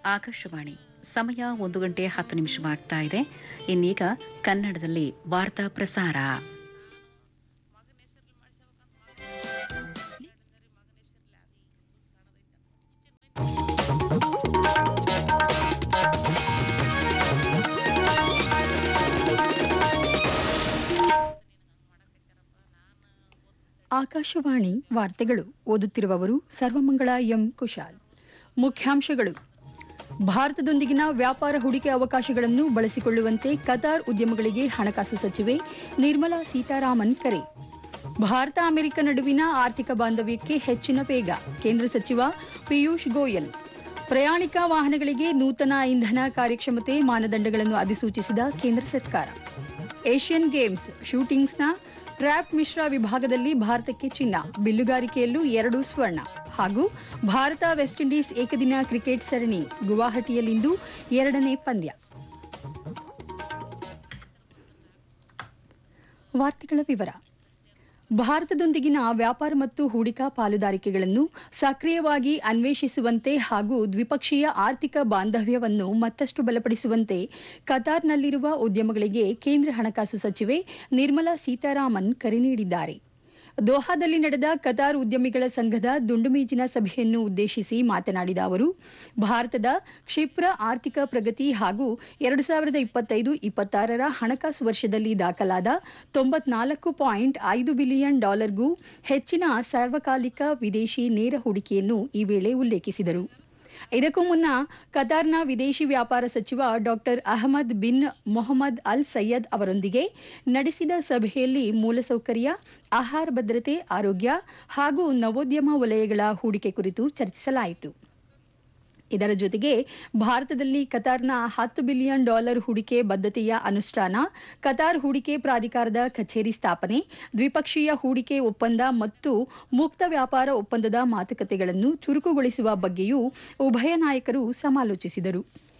ಆಕಾಶವಾಣಿ ಸಮಯ ಒಂದು ಗಂಟೆ ಹತ್ತು ನಿಮಿಷವಾಗ್ತಾ ಇದೆ ಇನ್ನೀಗ ಕನ್ನಡದಲ್ಲಿ ವಾರ್ತಾ ಪ್ರಸಾರ ಆಕಾಶವಾಣಿ ವಾರ್ತೆಗಳು ಓದುತ್ತಿರುವವರು ಸರ್ವಮಂಗಳ ಎಂ ಕುಶಾಲ್ ಮುಖ್ಯಾಂಶಗಳು ಭಾರತದೊಂದಿಗಿನ ವ್ಯಾಪಾರ ಹೂಡಿಕೆ ಅವಕಾಶಗಳನ್ನು ಬಳಸಿಕೊಳ್ಳುವಂತೆ ಕತಾರ್ ಉದ್ಯಮಗಳಿಗೆ ಹಣಕಾಸು ಸಚಿವೆ ನಿರ್ಮಲಾ ಸೀತಾರಾಮನ್ ಕರೆ ಭಾರತ ಅಮೆರಿಕ ನಡುವಿನ ಆರ್ಥಿಕ ಬಾಂಧವ್ಯಕ್ಕೆ ಹೆಚ್ಚಿನ ವೇಗ ಕೇಂದ್ರ ಸಚಿವ ಪಿಯೂಷ್ ಗೋಯಲ್ ಪ್ರಯಾಣಿಕ ವಾಹನಗಳಿಗೆ ನೂತನ ಇಂಧನ ಕಾರ್ಯಕ್ಷಮತೆ ಮಾನದಂಡಗಳನ್ನು ಅಧಿಸೂಚಿಸಿದ ಕೇಂದ್ರ ಸರ್ಕಾರ ಏಷ್ಯನ್ ಗೇಮ್ಸ್ ಶೂಟಿಂಗ್ಸ್ನ ಟ್ರ್ಯಾಪ್ ಮಿಶ್ರ ವಿಭಾಗದಲ್ಲಿ ಭಾರತಕ್ಕೆ ಚಿನ್ನ ಬಿಲ್ಲುಗಾರಿಕೆಯಲ್ಲೂ ಎರಡು ಸ್ವರ್ಣ ಹಾಗೂ ಭಾರತ ವೆಸ್ಟ್ ಇಂಡೀಸ್ ಏಕದಿನ ಕ್ರಿಕೆಟ್ ಸರಣಿ ಗುವಾಹಟಿಯಲ್ಲಿಂದು ಎರಡನೇ ಪಂದ್ಯ ವಾರ್ತೆಗಳ ವಿವರ ಭಾರತದೊಂದಿಗಿನ ವ್ಯಾಪಾರ ಮತ್ತು ಹೂಡಿಕಾ ಪಾಲುದಾರಿಕೆಗಳನ್ನು ಸಕ್ರಿಯವಾಗಿ ಅನ್ವೇಷಿಸುವಂತೆ ಹಾಗೂ ದ್ವಿಪಕ್ಷೀಯ ಆರ್ಥಿಕ ಬಾಂಧವ್ಯವನ್ನು ಮತ್ತಷ್ಟು ಬಲಪಡಿಸುವಂತೆ ಕತಾರ್ನಲ್ಲಿರುವ ಉದ್ಯಮಗಳಿಗೆ ಕೇಂದ್ರ ಹಣಕಾಸು ಸಚಿವೆ ನಿರ್ಮಲಾ ಸೀತಾರಾಮನ್ ಕರೆ ನೀಡಿದ್ದಾರೆ ದೋಹಾದಲ್ಲಿ ನಡೆದ ಕತಾರ್ ಉದ್ಯಮಿಗಳ ಸಂಘದ ದುಂಡುಮೇಜಿನ ಸಭೆಯನ್ನು ಉದ್ದೇಶಿಸಿ ಮಾತನಾಡಿದ ಅವರು ಭಾರತದ ಕ್ಷಿಪ್ರ ಆರ್ಥಿಕ ಪ್ರಗತಿ ಹಾಗೂ ಎರಡು ಸಾವಿರದ ಇಪ್ಪತ್ತೈದು ಇಪ್ಪತ್ತಾರರ ಹಣಕಾಸು ವರ್ಷದಲ್ಲಿ ದಾಖಲಾದ ತೊಂಬತ್ನಾಲ್ಕು ಪಾಯಿಂಟ್ ಐದು ಬಿಲಿಯನ್ ಡಾಲರ್ಗೂ ಹೆಚ್ಚಿನ ಸಾರ್ವಕಾಲಿಕ ವಿದೇಶಿ ನೇರ ಹೂಡಿಕೆಯನ್ನು ಈ ವೇಳೆ ಉಲ್ಲೇಖಿಸಿದರು ಇದಕ್ಕೂ ಮುನ್ನ ಕತಾರ್ನ ವಿದೇಶಿ ವ್ಯಾಪಾರ ಸಚಿವ ಡಾಕ್ಟರ್ ಅಹಮದ್ ಬಿನ್ ಮೊಹಮ್ಮದ್ ಅಲ್ ಸಯ್ಯದ್ ಅವರೊಂದಿಗೆ ನಡೆಸಿದ ಸಭೆಯಲ್ಲಿ ಮೂಲಸೌಕರ್ಯ ಆಹಾರ ಭದ್ರತೆ ಆರೋಗ್ಯ ಹಾಗೂ ನವೋದ್ಯಮ ವಲಯಗಳ ಹೂಡಿಕೆ ಕುರಿತು ಚರ್ಚಿಸಲಾಯಿತು ಇದರ ಜೊತೆಗೆ ಭಾರತದಲ್ಲಿ ಕತಾರ್ನ ಹತ್ತು ಬಿಲಿಯನ್ ಡಾಲರ್ ಹೂಡಿಕೆ ಬದ್ಧತೆಯ ಅನುಷ್ಠಾನ ಕತಾರ್ ಹೂಡಿಕೆ ಪ್ರಾಧಿಕಾರದ ಕಚೇರಿ ಸ್ಥಾಪನೆ ದ್ವಿಪಕ್ಷೀಯ ಹೂಡಿಕೆ ಒಪ್ಪಂದ ಮತ್ತು ಮುಕ್ತ ವ್ಯಾಪಾರ ಒಪ್ಪಂದದ ಮಾತುಕತೆಗಳನ್ನು ಚುರುಕುಗೊಳಿಸುವ ಬಗ್ಗೆಯೂ ಉಭಯ ನಾಯಕರು ಸಮಾಲೋಚಿಸಿದರು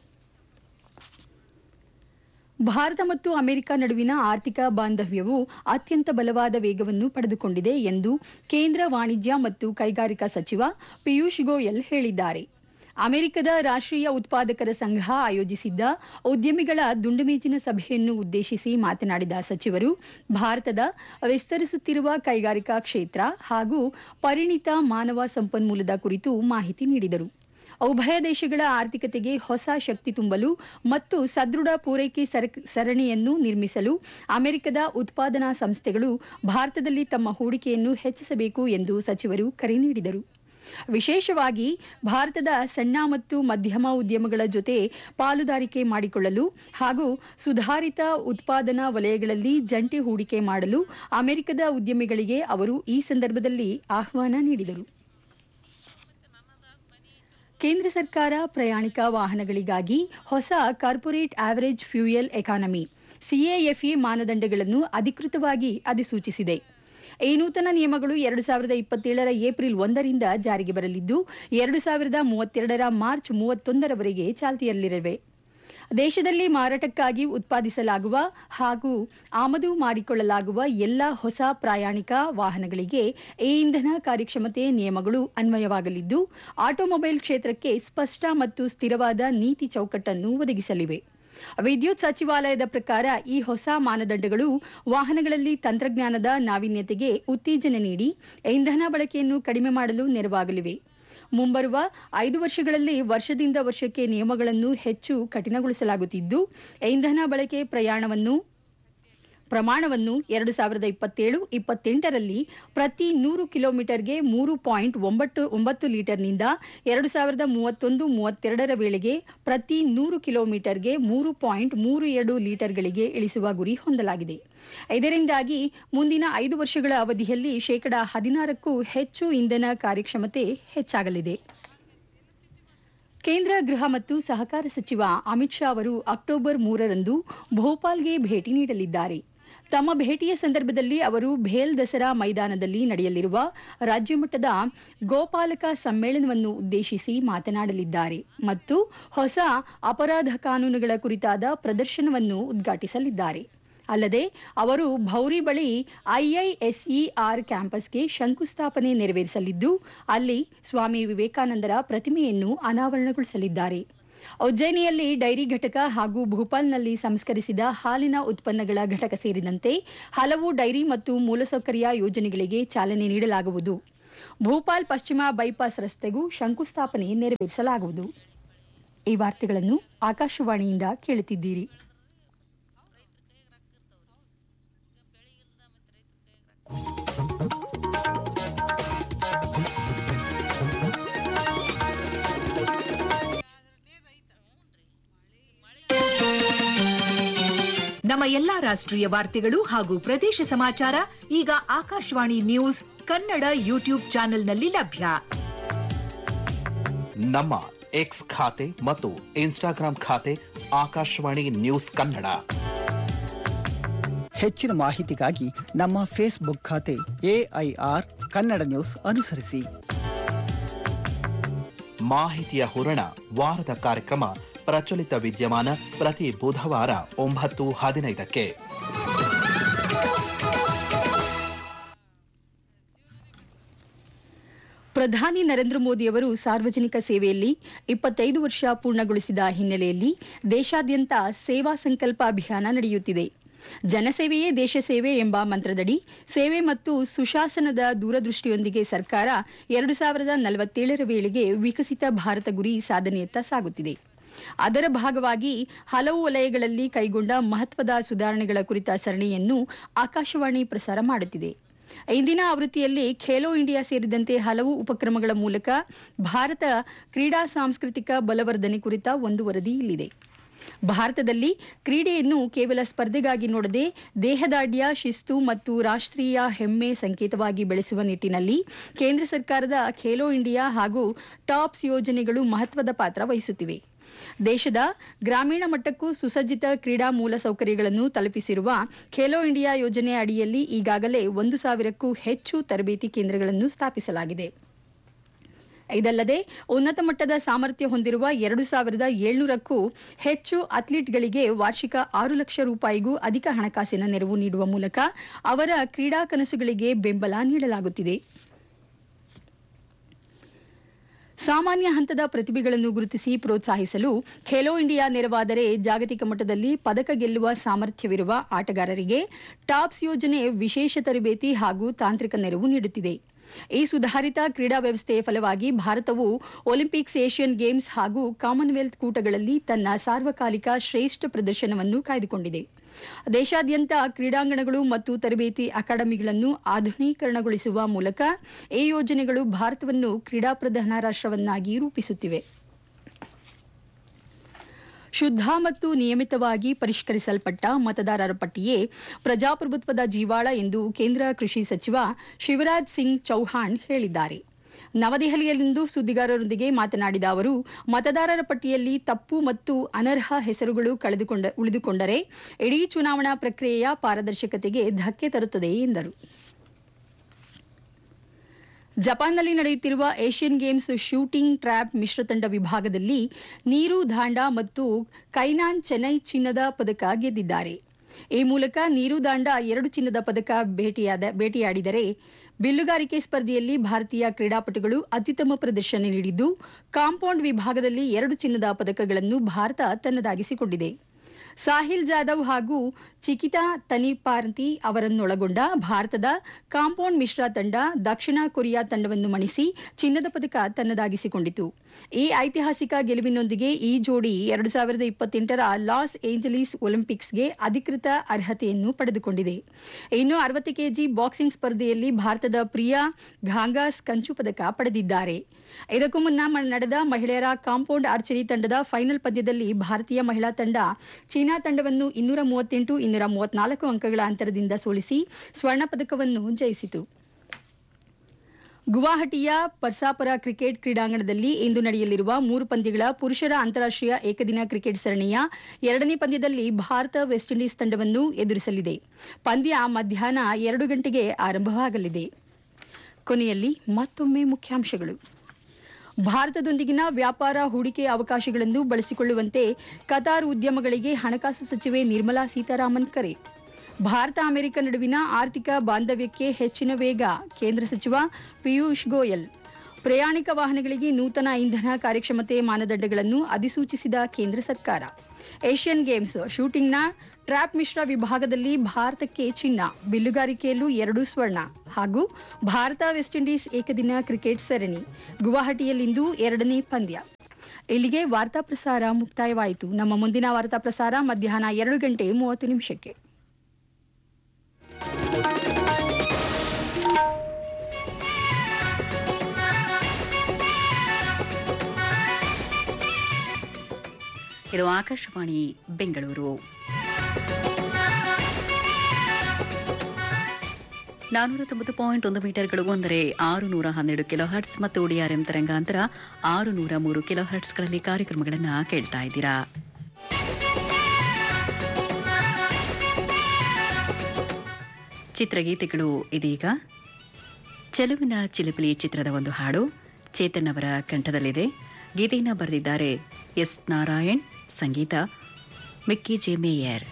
ಭಾರತ ಮತ್ತು ಅಮೆರಿಕ ನಡುವಿನ ಆರ್ಥಿಕ ಬಾಂಧವ್ಯವು ಅತ್ಯಂತ ಬಲವಾದ ವೇಗವನ್ನು ಪಡೆದುಕೊಂಡಿದೆ ಎಂದು ಕೇಂದ್ರ ವಾಣಿಜ್ಯ ಮತ್ತು ಕೈಗಾರಿಕಾ ಸಚಿವ ಪಿಯೂಷ್ ಗೋಯಲ್ ಹೇಳಿದ್ದಾರೆ ಅಮೆರಿಕದ ರಾಷ್ಟ್ರೀಯ ಉತ್ಪಾದಕರ ಸಂಘ ಆಯೋಜಿಸಿದ್ದ ಉದ್ಯಮಿಗಳ ದುಂಡುಮೇಜಿನ ಸಭೆಯನ್ನು ಉದ್ದೇಶಿಸಿ ಮಾತನಾಡಿದ ಸಚಿವರು ಭಾರತದ ವಿಸ್ತರಿಸುತ್ತಿರುವ ಕೈಗಾರಿಕಾ ಕ್ಷೇತ್ರ ಹಾಗೂ ಪರಿಣಿತ ಮಾನವ ಸಂಪನ್ಮೂಲದ ಕುರಿತು ಮಾಹಿತಿ ನೀಡಿದರು ಉಭಯ ದೇಶಗಳ ಆರ್ಥಿಕತೆಗೆ ಹೊಸ ಶಕ್ತಿ ತುಂಬಲು ಮತ್ತು ಸದೃಢ ಪೂರೈಕೆ ಸರಣಿಯನ್ನು ನಿರ್ಮಿಸಲು ಅಮೆರಿಕದ ಉತ್ಪಾದನಾ ಸಂಸ್ಥೆಗಳು ಭಾರತದಲ್ಲಿ ತಮ್ಮ ಹೂಡಿಕೆಯನ್ನು ಹೆಚ್ಚಿಸಬೇಕು ಎಂದು ಸಚಿವರು ಕರೆ ನೀಡಿದರು ವಿಶೇಷವಾಗಿ ಭಾರತದ ಸಣ್ಣ ಮತ್ತು ಮಧ್ಯಮ ಉದ್ಯಮಗಳ ಜೊತೆ ಪಾಲುದಾರಿಕೆ ಮಾಡಿಕೊಳ್ಳಲು ಹಾಗೂ ಸುಧಾರಿತ ಉತ್ಪಾದನಾ ವಲಯಗಳಲ್ಲಿ ಜಂಟಿ ಹೂಡಿಕೆ ಮಾಡಲು ಅಮೆರಿಕದ ಉದ್ಯಮಿಗಳಿಗೆ ಅವರು ಈ ಸಂದರ್ಭದಲ್ಲಿ ಆಹ್ವಾನ ನೀಡಿದರು ಕೇಂದ್ರ ಸರ್ಕಾರ ಪ್ರಯಾಣಿಕ ವಾಹನಗಳಿಗಾಗಿ ಹೊಸ corporate average fuel economy C A F E ಮಾನದಂಡಗಳನ್ನು ಅಧಿಕೃತವಾಗಿ ಅಧಿಸೂಚಿಸಿದೆ ಈ ನೂತನ ನಿಯಮಗಳು ಎರಡು ಸಾವಿರದ ಇಪ್ಪತ್ತೇಳರ ಏಪ್ರಿಲ್ ಒಂದರಿಂದ ಜಾರಿಗೆ ಬರಲಿದ್ದು ಎರಡು ಸಾವಿರದ ಮೂವತ್ತೆರಡರ ಮಾರ್ಚ್ ಮೂವತ್ತೊಂದರವರೆಗೆ ಚಾಲ್ತಿಯಲ್ಲಿರಲಿವೆ ದೇಶದಲ್ಲಿ ಮಾರಾಟಕ್ಕಾಗಿ ಉತ್ಪಾದಿಸಲಾಗುವ ಹಾಗೂ ಆಮದು ಮಾಡಿಕೊಳ್ಳಲಾಗುವ ಎಲ್ಲ ಹೊಸ ಪ್ರಯಾಣಿಕ ವಾಹನಗಳಿಗೆ ಈ ಇಂಧನ ಕಾರ್ಯಕ್ಷಮತೆ ನಿಯಮಗಳು ಅನ್ವಯವಾಗಲಿದ್ದು ಆಟೋಮೊಬೈಲ್ ಕ್ಷೇತ್ರಕ್ಕೆ ಸ್ಪಷ್ಟ ಮತ್ತು ಸ್ಥಿರವಾದ ನೀತಿ ಚೌಕಟ್ಟನ್ನು ಒದಗಿಸಲಿವೆ ವಿದ್ಯುತ್ ಸಚಿವಾಲಯದ ಪ್ರಕಾರ ಈ ಹೊಸ ಮಾನದಂಡಗಳು ವಾಹನಗಳಲ್ಲಿ ತಂತ್ರಜ್ಞಾನದ ನಾವೀನ್ಯತೆಗೆ ಉತ್ತೇಜನ ನೀಡಿ ಇಂಧನ ಬಳಕೆಯನ್ನು ಕಡಿಮೆ ಮಾಡಲು ನೆರವಾಗಲಿವೆ ಮುಂಬರುವ ಐದು ವರ್ಷಗಳಲ್ಲಿ ವರ್ಷದಿಂದ ವರ್ಷಕ್ಕೆ ನಿಯಮಗಳನ್ನು ಹೆಚ್ಚು ಕಠಿಣಗೊಳಿಸಲಾಗುತ್ತಿದ್ದು ಇಂಧನ ಬಳಕೆ ಪ್ರಯಾಣವನ್ನು ಪ್ರಮಾಣವನ್ನು ಎರಡು ಸಾವಿರದ ಇಪ್ಪತ್ತೇಳು ಇಪ್ಪತ್ತೆಂಟರಲ್ಲಿ ಪ್ರತಿ ನೂರು ಕಿಲೋಮೀಟರ್ಗೆ ಮೂರು ಪಾಯಿಂಟ್ ಒಂಬತ್ತು ಒಂಬತ್ತು ಲೀಟರ್ನಿಂದ ಎರಡು ಸಾವಿರದ ಮೂವತ್ತೊಂದು ಮೂವತ್ತೆರಡರ ವೇಳೆಗೆ ಪ್ರತಿ ನೂರು ಕಿಲೋಮೀಟರ್ಗೆ ಮೂರು ಪಾಯಿಂಟ್ ಮೂರು ಎರಡು ಲೀಟರ್ಗಳಿಗೆ ಇಳಿಸುವ ಗುರಿ ಹೊಂದಲಾಗಿದೆ ಇದರಿಂದಾಗಿ ಮುಂದಿನ ಐದು ವರ್ಷಗಳ ಅವಧಿಯಲ್ಲಿ ಶೇಕಡಾ ಹದಿನಾರಕ್ಕೂ ಹೆಚ್ಚು ಇಂಧನ ಕಾರ್ಯಕ್ಷಮತೆ ಹೆಚ್ಚಾಗಲಿದೆ ಕೇಂದ್ರ ಗೃಹ ಮತ್ತು ಸಹಕಾರ ಸಚಿವ ಅಮಿತ್ ಶಾ ಅವರು ಅಕ್ಟೋಬರ್ ಮೂರರಂದು ಭೋಪಾಲ್ಗೆ ಭೇಟಿ ನೀಡಲಿದ್ದಾರೆ ತಮ್ಮ ಭೇಟಿಯ ಸಂದರ್ಭದಲ್ಲಿ ಅವರು ಭೇಲ್ ದಸರಾ ಮೈದಾನದಲ್ಲಿ ನಡೆಯಲಿರುವ ರಾಜ್ಯಮಟ್ಟದ ಗೋಪಾಲಕ ಸಮ್ಮೇಳನವನ್ನು ಉದ್ದೇಶಿಸಿ ಮಾತನಾಡಲಿದ್ದಾರೆ ಮತ್ತು ಹೊಸ ಅಪರಾಧ ಕಾನೂನುಗಳ ಕುರಿತಾದ ಪ್ರದರ್ಶನವನ್ನು ಉದ್ಘಾಟಿಸಲಿದ್ದಾರೆ ಅಲ್ಲದೆ ಅವರು ಭೌರಿ ಬಳಿ ಐಐಎಸ್ಇಆರ್ ಕ್ಯಾಂಪಸ್ಗೆ ಶಂಕುಸ್ಥಾಪನೆ ನೆರವೇರಿಸಲಿದ್ದು ಅಲ್ಲಿ ಸ್ವಾಮಿ ವಿವೇಕಾನಂದರ ಪ್ರತಿಮೆಯನ್ನು ಅನಾವರಣಗೊಳಿಸಲಿದ್ದಾರೆ ಉಜ್ಜಯಿನಿಯಲ್ಲಿ ಡೈರಿ ಘಟಕ ಹಾಗೂ ಭೂಪಾಲ್ನಲ್ಲಿ ಸಂಸ್ಕರಿಸಿದ ಹಾಲಿನ ಉತ್ಪನ್ನಗಳ ಘಟಕ ಸೇರಿದಂತೆ ಹಲವು ಡೈರಿ ಮತ್ತು ಮೂಲಸೌಕರ್ಯ ಯೋಜನೆಗಳಿಗೆ ಚಾಲನೆ ನೀಡಲಾಗುವುದು ಭೂಪಾಲ್ ಪಶ್ಚಿಮ ಬೈಪಾಸ್ ರಸ್ತೆಗೂ ಶಂಕುಸ್ಥಾಪನೆ ನೆರವೇರಿಸಲಾಗುವುದು ಈ ವಾರ್ತೆಗಳನ್ನು ಆಕಾಶವಾಣಿಯಿಂದ ಕೇಳುತ್ತಿದ್ದೀರಿ ನಮ್ಮ ಎಲ್ಲಾ ರಾಷ್ಟ್ರೀಯ ವಾರ್ತೆಗಳು ಹಾಗೂ ಪ್ರದೇಶ ಸಮಾಚಾರ ಈಗ ಆಕಾಶವಾಣಿ ನ್ಯೂಸ್ ಕನ್ನಡ ಯೂಟ್ಯೂಬ್ ಚಾನೆಲ್ನಲ್ಲಿ ಲಭ್ಯ ನಮ್ಮ ಎಕ್ಸ್ ಖಾತೆ ಮತ್ತು ಇನ್ಸ್ಟಾಗ್ರಾಂ ಖಾತೆ ಆಕಾಶವಾಣಿ ನ್ಯೂಸ್ ಕನ್ನಡ ಹೆಚ್ಚಿನ ಮಾಹಿತಿಗಾಗಿ ನಮ್ಮ ಫೇಸ್ಬುಕ್ ಖಾತೆ ಎಐಆರ್ ಕನ್ನಡ ನ್ಯೂಸ್ ಅನುಸರಿಸಿ ಮಾಹಿತಿಯ ಹೂರಣ ವಾರದ ಕಾರ್ಯಕ್ರಮ ಪ್ರಚಲಿತ ವಿದ್ಯಮಾನ ಪ್ರತಿ ಬುಧವಾರ ಒಂಬತ್ತು ಹದಿನೈದಕ್ಕೆ ಪ್ರಧಾನಿ ನರೇಂದ್ರ ಮೋದಿಯವರು ಸಾರ್ವಜನಿಕ ಸೇವೆಯಲ್ಲಿ ಇಪ್ಪತ್ತೈದು ವರ್ಷ ಪೂರ್ಣಗೊಳಿಸಿದ ಹಿನ್ನೆಲೆಯಲ್ಲಿ ದೇಶಾದ್ಯಂತ ಸೇವಾ ಸಂಕಲ್ಪ ಅಭಿಯಾನ ನಡೆಯುತ್ತಿದೆ ಜನಸೇವೆಯೇ ದೇಶ ಸೇವೆ ಎಂಬ ಮಂತ್ರದಡಿ ಸೇವೆ ಮತ್ತು ಸುಶಾಸನದ ದೂರದೃಷ್ಟಿಯೊಂದಿಗೆ ಸರ್ಕಾರ ಎರಡು ಸಾವಿರದ ನಲವತ್ತೇಳರ ವೇಳೆಗೆ ವಿಕಸಿತ ಭಾರತ ಗುರಿ ಸಾಧನೆಯತ್ತ ಸಾಗುತ್ತಿದೆ ಅದರ ಭಾಗವಾಗಿ ಹಲವು ವಲಯಗಳಲ್ಲಿ ಕೈಗೊಂಡ ಮಹತ್ವದ ಸುಧಾರಣೆಗಳ ಕುರಿತ ಸರಣಿಯನ್ನು ಆಕಾಶವಾಣಿ ಪ್ರಸಾರ ಮಾಡುತ್ತಿದೆ ಇಂದಿನ ಆವೃತ್ತಿಯಲ್ಲಿ ಖೇಲೋ ಇಂಡಿಯಾ ಸೇರಿದಂತೆ ಹಲವು ಉಪಕ್ರಮಗಳ ಮೂಲಕ ಭಾರತ ಕ್ರೀಡಾ ಸಾಂಸ್ಕೃತಿಕ ಬಲವರ್ಧನೆ ಕುರಿತ ಒಂದು ವರದಿ ಇಲ್ಲಿದೆ ಭಾರತದಲ್ಲಿ ಕ್ರೀಡೆಯನ್ನು ಕೇವಲ ಸ್ಪರ್ಧೆಗಾಗಿ ನೋಡದೆ ದೇಹದಾಢ್ಯ ಶಿಸ್ತು ಮತ್ತು ರಾಷ್ಟ್ರೀಯ ಹೆಮ್ಮೆ ಸಂಕೇತವಾಗಿ ಬೆಳೆಸುವ ನಿಟ್ಟಿನಲ್ಲಿ ಕೇಂದ್ರ ಸರ್ಕಾರದ ಖೇಲೋ ಇಂಡಿಯಾ ಹಾಗೂ ಟಾಪ್ಸ್ ಯೋಜನೆಗಳು ಮಹತ್ವದ ಪಾತ್ರ ವಹಿಸುತ್ತಿವೆ ದೇಶದ ಗ್ರಾಮೀಣ ಮಟ್ಟಕ್ಕೂ ಸುಸಜ್ಜಿತ ಕ್ರೀಡಾ ಮೂಲಸೌಕರ್ಯಗಳನ್ನು ತಲುಪಿಸಿರುವ ಖೇಲೋ ಇಂಡಿಯಾ ಯೋಜನೆ ಅಡಿಯಲ್ಲಿ ಈಗಾಗಲೇ ಒಂದು ಸಾವಿರಕ್ಕೂ ಹೆಚ್ಚು ತರಬೇತಿ ಕೇಂದ್ರಗಳನ್ನು ಸ್ಥಾಪಿಸಲಾಗಿದೆ ಇದಲ್ಲದೆ ಉನ್ನತ ಮಟ್ಟದ ಸಾಮರ್ಥ್ಯ ಹೊಂದಿರುವ ಎರಡು ಸಾವಿರದ ಏಳ್ನೂರಕ್ಕೂ ಹೆಚ್ಚು ಅಥ್ಲೀಟ್ಗಳಿಗೆ ವಾರ್ಷಿಕ ಆರು ಲಕ್ಷ ರೂಪಾಯಿಗೂ ಅಧಿಕ ಹಣಕಾಸಿನ ನೆರವು ನೀಡುವ ಮೂಲಕ ಅವರ ಕ್ರೀಡಾ ಕನಸುಗಳಿಗೆ ಬೆಂಬಲ ನೀಡಲಾಗುತ್ತಿದೆ ಸಾಮಾನ್ಯ ಹಂತದ ಪ್ರತಿಭೆಗಳನ್ನು ಗುರುತಿಸಿ ಪ್ರೋತ್ಸಾಹಿಸಲು ಖೇಲೋ ಇಂಡಿಯಾ ನೆರವಾದರೆ ಜಾಗತಿಕ ಮಟ್ಟದಲ್ಲಿ ಪದಕ ಗೆಲ್ಲುವ ಸಾಮರ್ಥ್ಯವಿರುವ ಆಟಗಾರರಿಗೆ ಟಾಪ್ಸ್ ಯೋಜನೆ ವಿಶೇಷ ತರಬೇತಿ ಹಾಗೂ ತಾಂತ್ರಿಕ ನೆರವು ನೀಡುತ್ತಿದೆ ಈ ಸುಧಾರಿತ ಕ್ರೀಡಾ ವ್ಯವಸ್ಥೆಯ ಫಲವಾಗಿ ಭಾರತವು ಒಲಿಂಪಿಕ್ಸ್ ಏಷ್ಯನ್ ಗೇಮ್ಸ್ ಹಾಗೂ ಕಾಮನ್ವೆಲ್ತ್ ಕೂಟಗಳಲ್ಲಿ ತನ್ನ ಸಾರ್ವಕಾಲಿಕ ಶ್ರೇಷ್ಠ ಪ್ರದರ್ಶನವನ್ನು ಕಾಯ್ದುಕೊಂಡಿದೆ ದೇಶಾದ್ಯಂತ ಕ್ರೀಡಾಂಗಣಗಳು ಮತ್ತು ತರಬೇತಿ ಅಕಾಡೆಮಿಗಳನ್ನು ಆಧುನೀಕರಣಗೊಳಿಸುವ ಮೂಲಕ ಈ ಯೋಜನೆಗಳು ಭಾರತವನ್ನು ಕ್ರೀಡಾ ಪ್ರಧಾನ ರಾಷ್ಟ್ರವನ್ನಾಗಿ ರೂಪಿಸುತ್ತಿವೆ ಶುದ್ಧ ಮತ್ತು ನಿಯಮಿತವಾಗಿ ಪರಿಷ್ಕರಿಸಲ್ಪಟ್ಟ ಮತದಾರರ ಪಟ್ಟಿಯೇ ಪ್ರಜಾಪ್ರಭುತ್ವದ ಜೀವಾಳ ಎಂದು ಕೇಂದ್ರ ಕೃಷಿ ಸಚಿವ ಶಿವರಾಜ್ ಸಿಂಗ್ ಚೌಹಾಣ್ ಹೇಳಿದ್ದಾರೆ ನವದೆಹಲಿಯಲ್ಲಿಂದು ಸುದ್ದಿಗಾರರೊಂದಿಗೆ ಮಾತನಾಡಿದ ಅವರು ಮತದಾರರ ಪಟ್ಟಿಯಲ್ಲಿ ತಪ್ಪು ಮತ್ತು ಅನರ್ಹ ಹೆಸರುಗಳು ಕಳೆದುಕೊಂಡ ಉಳಿದುಕೊಂಡರೆ ಇಡೀ ಚುನಾವಣಾ ಪ್ರಕ್ರಿಯೆಯ ಪಾರದರ್ಶಕತೆಗೆ ಧಕ್ಕೆ ತರುತ್ತದೆ ಎಂದರು ಜಪಾನ್ನಲ್ಲಿ ನಡೆಯುತ್ತಿರುವ ಏಷ್ಯನ್ ಗೇಮ್ಸ್ ಶೂಟಿಂಗ್ ಟ್ರ್ಯಾಪ್ ಮಿಶ್ರತಂಡ ವಿಭಾಗದಲ್ಲಿ ನೀರು ದಾಂಡಾ ಮತ್ತು ಕೈನಾನ್ ಚೆನ್ನೈ ಚಿನ್ನದ ಪದಕ ಗೆದ್ದಿದ್ದಾರೆ ಈ ಮೂಲಕ ನೀರು ದಾಂಡ ಎರಡು ಚಿನ್ನದ ಪದಕ ಭೇಟಿಯಾದ ಭೇಟಿಯಾಡಿದರೆ ಬಿಲ್ಲುಗಾರಿಕೆ ಸ್ಪರ್ಧೆಯಲ್ಲಿ ಭಾರತೀಯ ಕ್ರೀಡಾಪಟುಗಳು ಅತ್ಯುತ್ತಮ ಪ್ರದರ್ಶನ ನೀಡಿದ್ದು ಕಾಂಪೌಂಡ್ ವಿಭಾಗದಲ್ಲಿ ಎರಡು ಚಿನ್ನದ ಪದಕಗಳನ್ನು ಭಾರತ ತನ್ನದಾಗಿಸಿಕೊಂಡಿದೆ ಸಾಹಿಲ್ ಜಾಧವ್ ಹಾಗೂ ಚಿಕಿತಾ ತನಿಪಾರ್ತಿ ಅವರನ್ನೊಳಗೊಂಡ ಭಾರತದ ಕಾಂಪೌಂಡ್ ಮಿಶ್ರ ತಂಡ ದಕ್ಷಿಣ ಕೊರಿಯಾ ತಂಡವನ್ನು ಮಣಿಸಿ ಚಿನ್ನದ ಪದಕ ತನ್ನದಾಗಿಸಿಕೊಂಡಿತು ಈ ಐತಿಹಾಸಿಕ ಗೆಲುವಿನೊಂದಿಗೆ ಈ ಜೋಡಿ ಎರಡು ಸಾವಿರದ ಇಪ್ಪತ್ತೆಂಟರ ಲಾಸ್ ಏಂಜಲೀಸ್ ಒಲಿಂಪಿಕ್ಸ್ಗೆ ಅಧಿಕೃತ ಅರ್ಹತೆಯನ್ನು ಪಡೆದುಕೊಂಡಿದೆ ಇನ್ನು ಅರವತ್ತು ಕೆಜಿ ಬಾಕ್ಸಿಂಗ್ ಸ್ಪರ್ಧೆಯಲ್ಲಿ ಭಾರತದ ಪ್ರಿಯಾ ಘಾಂಗಾಸ್ ಕಂಚು ಪದಕ ಪಡೆದಿದ್ದಾರೆ ಇದಕ್ಕೂ ಮುನ್ನ ಮ- ನಡೆದ ಮಹಿಳೆಯರ ಕಾಂಪೌಂಡ್ ಆರ್ಚರಿ ತಂಡದ ಫೈನಲ್ ಪಂದ್ಯದಲ್ಲಿ ಭಾರತೀಯ ಮಹಿಳಾ ತಂಡ ಚೀನಾ ತಂಡವನ್ನು ಇನ್ನೂರ ಮೂವತ್ತೆಂಟು ಇನ್ನೂರ ಮೂವತ್ನಾಲ್ಕು ಅಂಕಗಳ ಅಂತರದಿಂದ ಸೋಲಿಸಿ ಸ್ವರ್ಣ ಪದಕವನ್ನು ಜಯಿಸಿತು ಗುವಾಹಟಿಯ ಪರ್ಸಾಪರ ಕ್ರಿಕೆಟ್ ಕ್ರೀಡಾಂಗಣದಲ್ಲಿ ಇಂದು ನಡೆಯಲಿರುವ ಮೂರು ಪಂದ್ಯಗಳ ಪುರುಷರ ಅಂತಾರಾಷ್ಟ್ರೀಯ ಏಕದಿನ ಕ್ರಿಕೆಟ್ ಸರಣಿಯ ಎರಡನೇ ಪಂದ್ಯದಲ್ಲಿ ಭಾರತ ವೆಸ್ಟ್ ಇಂಡೀಸ್ ತಂಡವನ್ನು ಎದುರಿಸಲಿದೆ ಪಂದ್ಯ ಮಧ್ಯಾಹ್ನ ಎರಡು ಗಂಟೆಗೆ ಆರಂಭವಾಗಲಿದೆ ಕೊನೆಯಲ್ಲಿ ಮತ್ತೊಮ್ಮೆ ಮುಖ್ಯಾಂಶಗಳು ಭಾರತದೊಂದಿಗಿನ ವ್ಯಾಪಾರ ಹೂಡಿಕೆ ಅವಕಾಶಗಳನ್ನು ಬಳಸಿಕೊಳ್ಳುವಂತೆ ಕತಾರ್ ಉದ್ಯಮಗಳಿಗೆ ಹಣಕಾಸು ಸಚಿವೆ ನಿರ್ಮಲಾ ಸೀತಾರಾಮನ್ ಕರೆ ಭಾರತ ಅಮೆರಿಕ ನಡುವಿನ ಆರ್ಥಿಕ ಬಾಂಧವ್ಯಕ್ಕೆ ಹೆಚ್ಚಿನ ವೇಗ ಕೇಂದ್ರ ಸಚಿವ ಪಿಯೂಷ್ ಗೋಯಲ್ ಪ್ರಯಾಣಿಕ ವಾಹನಗಳಿಗೆ ನೂತನ ಇಂಧನ ಕಾರ್ಯಕ್ಷಮತೆ ಮಾನದಂಡಗಳನ್ನು ಅಧಿಸೂಚಿಸಿದ ಕೇಂದ್ರ ಸರ್ಕಾರ ಏಷ್ಯನ್ ಗೇಮ್ಸ್ ಶೂಟಿಂಗ್ನ ಟ್ರ್ಯಾಪ್ ಮಿಶ್ರ ವಿಭಾಗದಲ್ಲಿ ಭಾರತಕ್ಕೆ ಚಿನ್ನ ಬಿಲ್ಲುಗಾರಿಕೆಯಲ್ಲೂ ಎರಡು ಸ್ವರ್ಣ ಹಾಗೂ ಭಾರತ ವೆಸ್ಟ್ ಇಂಡೀಸ್ ಏಕದಿನ ಕ್ರಿಕೆಟ್ ಸರಣಿ ಗುವಾಹಟಿಯಲ್ಲಿಂದು ಎರಡನೇ ಪಂದ್ಯ ಇಲ್ಲಿಗೆ ವಾರ್ತಾ ಪ್ರಸಾರ ಮುಕ್ತಾಯವಾಯಿತು ನಮ್ಮ ಮುಂದಿನ ವಾರ್ತಾ ಪ್ರಸಾರ ಮಧ್ಯಾಹ್ನ ಎರಡು ಗಂಟೆ ಮೂವತ್ತು ನಿಮಿಷಕ್ಕೆ ಇದು ಆಕಾಶವಾಣಿ ಬೆಂಗಳೂರು ನಾನೂರ ತೊಂಬತ್ತು ಪಾಯಿಂಟ್ ಒಂದು ಮೀಟರ್ಗಳು ಅಂದರೆ ಆರು ನೂರ ಹನ್ನೆರಡು ಕಿಲೋ ಹರ್ಟ್ಸ್ ಮತ್ತು ಡಿಆರ್ಎಂ ತರಂಗಾಂತರ ಆರು ನೂರ ಮೂರು ಕಿಲೋ ಹರ್ಟ್ಸ್ಗಳಲ್ಲಿ ಕಾರ್ಯಕ್ರಮಗಳನ್ನು ಕೇಳ್ತಾ ಇದ್ದೀರಾ ಚಿತ್ರಗೀತೆಗಳು ಇದೀಗ ಚೆಲುವಿನ ಚಿಲಿಪಿಲಿ ಚಿತ್ರದ ಒಂದು ಹಾಡು ಚೇತನ್ ಅವರ ಕಂಠದಲ್ಲಿದೆ ಗೀತೆಯನ್ನು ಬರೆದಿದ್ದಾರೆ ಎಸ್ ನಾರಾಯಣ್ ಸಂಗೀತ ಮಿಕ್ಕಿ ಜೆ ಮೇಯರ್